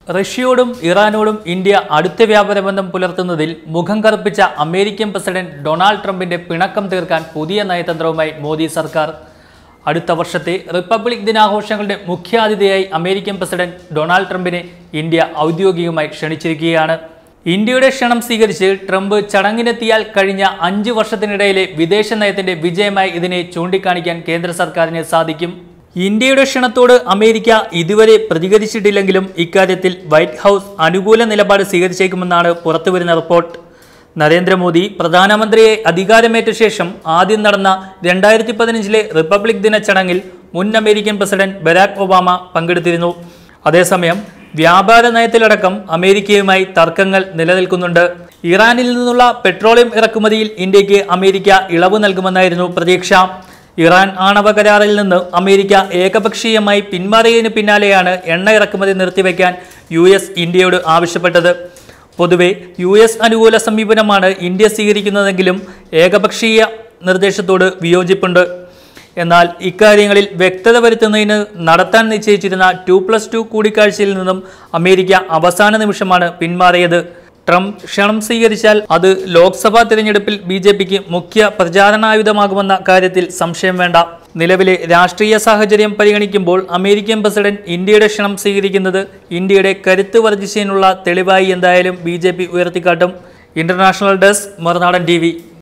റഷ്യയോടും ഇറാനോടും India അടുത്ത വ്യാപാര ബന്ധം പുലർത്തുന്നതിൽ മുഖം കറുപ്പിച്ച അമേരിക്കൻ പ്രസിഡന്റ് ഡൊണാൾഡ് ട്രംപിന്റെ പിണക്കം തീർക്കാൻ പുതിയ നയതന്ത്രവുമായി മോദി സർക്കാർ അടുത്ത വർഷത്തെ റിപ്പബ്ലിക് ദിനാഘോഷങ്ങളുടെ മുഖ്യാതിഥിയായി അമേരിക്കൻ പ്രസിഡന്റ് ഡൊണാൾഡ് ട്രംപിനെ ഇന്ത്യ ഔദ്യോഗികമായി ക്ഷണിച്ചിരിക്കുകയാണ് ഇന്ത്യയുടെ ക്ഷണം സ്വീകരിച്ച് ട്രംപ് ചടങ്ങിനെത്തിയാൽ കഴിഞ്ഞ അഞ്ച് വർഷത്തിനിടയിലെ വിദേശ നയത്തിന്റെ വിജയമായി ഇതിനെ ചൂണ്ടിക്കാണിക്കാൻ കേന്ദ്ര സർക്കാരിന് സാധിക്കും ഇന്ത്യയുടെ ക്ഷണത്തോട് അമേരിക്ക ഇതുവരെ പ്രതികരിച്ചിട്ടില്ലെങ്കിലും ഇക്കാര്യത്തിൽ വൈറ്റ് ഹൗസ് അനുകൂല നിലപാട് സ്വീകരിച്ചേക്കുമെന്നാണ് പുറത്തുവരുന്ന റിപ്പോർട്ട് നരേന്ദ്രമോദി പ്രധാനമന്ത്രിയെ അധികാരമേറ്റ ശേഷം ആദ്യം നടന്ന രണ്ടായിരത്തി പതിനഞ്ചിലെ റിപ്പബ്ലിക് ദിന ചടങ്ങിൽ മുൻ അമേരിക്കൻ പ്രസിഡന്റ് ബരാക് ഒബാമ പങ്കെടുത്തിരുന്നു അതേസമയം വ്യാപാര നയത്തിലടക്കം അമേരിക്കയുമായി തർക്കങ്ങൾ നിലനിൽക്കുന്നുണ്ട് ഇറാനിൽ നിന്നുള്ള പെട്രോളിയം ഇറക്കുമതിയിൽ ഇന്ത്യക്ക് അമേരിക്ക ഇളവ് നൽകുമെന്നായിരുന്നു പ്രതീക്ഷ ഇറാൻ ആണവ കരാറിൽ നിന്ന് അമേരിക്ക ഏകപക്ഷീയമായി പിന്മാറിയതിന് പിന്നാലെയാണ് എണ്ണ ഇറക്കുമതി നിർത്തിവെക്കാൻ യു എസ് ഇന്ത്യയോട് ആവശ്യപ്പെട്ടത് പൊതുവെ യു എസ് അനുകൂല സമീപനമാണ് ഇന്ത്യ സ്വീകരിക്കുന്നതെങ്കിലും ഏകപക്ഷീയ നിർദ്ദേശത്തോട് വിയോജിപ്പുണ്ട് എന്നാൽ ഇക്കാര്യങ്ങളിൽ വ്യക്തത വരുത്തുന്നതിന് നടത്താൻ നിശ്ചയിച്ചിരുന്ന ടു പ്ലസ് ടു കൂടിക്കാഴ്ചയിൽ നിന്നും അമേരിക്ക അവസാന നിമിഷമാണ് പിന്മാറിയത് ട്രംപ് ക്ഷണം സ്വീകരിച്ചാൽ അത് ലോക്സഭാ തിരഞ്ഞെടുപ്പിൽ ബി ജെ പിക്ക് മുഖ്യ പ്രചാരണായുധമാകുമെന്ന കാര്യത്തിൽ സംശയം വേണ്ട നിലവിലെ രാഷ്ട്രീയ സാഹചര്യം പരിഗണിക്കുമ്പോൾ അമേരിക്കൻ പ്രസിഡന്റ് ഇന്ത്യയുടെ ക്ഷണം സ്വീകരിക്കുന്നത് ഇന്ത്യയുടെ കരുത്ത് വർദ്ധിച്ചതിനുള്ള തെളിവായി എന്തായാലും ബി ജെ പി ഉയർത്തിക്കാട്ടും ഇന്റർനാഷണൽ ഡെസ്ക് മറുനാടൻ ടി